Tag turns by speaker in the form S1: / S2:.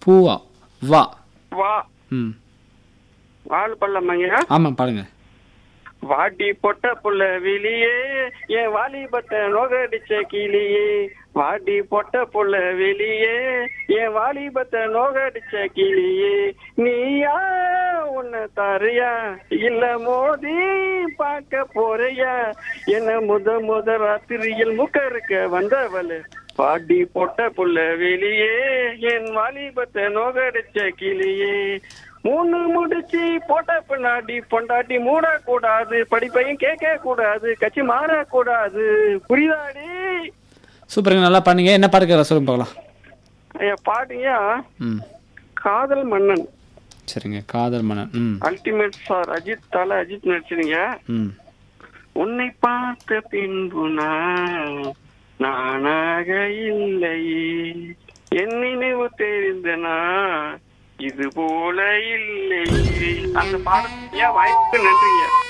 S1: பூவா வா
S2: வா
S1: ம்
S2: வாழ் பள்ளமாங்க
S1: ஆமாம் பாடுங்க
S2: வாட்டி பொட்ட புள்ள வெளியே என் வாலிபத்தை நோகடிச்ச கிளியே வாட்டி பொட்ட புள்ள வெளியே என் வாலிபத்தை நோகடிச்ச கிளியே நீயா உன்னை தரையா இல்ல மோதி பார்க்க போறியா என்ன முத முத ராத்திரியில் முக்கருக்க வந்தவளு பாட்டி பொட்ட புள்ள வெளியே என் வாலிபத்தை நோகடிச்ச கிளியே மூணு முடிச்சு போட்ட பின்னாடி பொண்டாட்டி மூடக்கூடாது படிப்பையும் கேட்க கூடாது கட்சி மாறக்கூடாது புரியுதாடி
S1: சூப்பருங்க நல்லா பண்ணீங்க என்ன பாடுக்கிற சொல்லுங்க பார்க்கலாம்
S2: ஐயா பாட்டியா
S1: ம்
S2: காதல் மன்னன்
S1: சரிங்க காதல் மன்னன் ம்
S2: அல்டிமேட் சார் அஜித் தல அஜித் நடிச்சிருங்க
S1: ம்
S2: உன்னை பார்த்த பின்பு நான் நானாக இல்லையே என் நினைவு தெரிந்தனா இது போல இல்லையே அந்த பாடல் ஏன் வாய்ப்பு நன்றிங்க